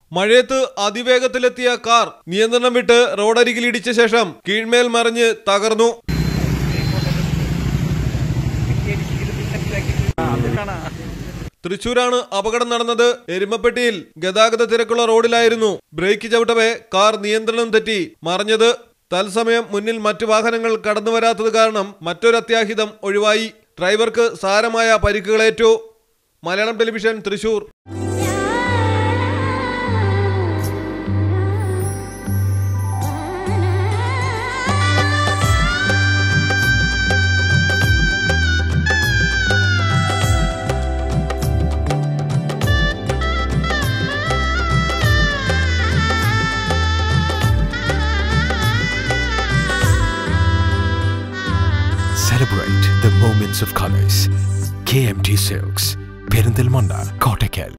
മഴയത്ത് അതിവേഗത്തിലെത്തിയ കാർ നിയന്ത്രണം വിട്ട് റോഡരികിൽ ഇടിച്ച ശേഷം കീഴ്മേൽ മറിഞ്ഞ് തകർന്നു തൃശൂരാണ് അപകടം നടന്നത് എരുമപ്പെട്ടിയിൽ ഗതാഗത തിരക്കുള്ള റോഡിലായിരുന്നു ബ്രേക്ക് ചവിട്ടവേ കാർ നിയന്ത്രണം തെറ്റി മറിഞ്ഞത് തത്സമയം മുന്നിൽ മറ്റു വാഹനങ്ങൾ കടന്നു വരാത്തത് കാരണം മറ്റൊരു അത്യാഹിതം ഒഴിവായി ഡ്രൈവർക്ക് സാരമായ പരിക്കുകളേറ്റു Malayalam television Thrissur Celebrate the moments of colors. KMT Silks, Perindalmanda, Kottakkal.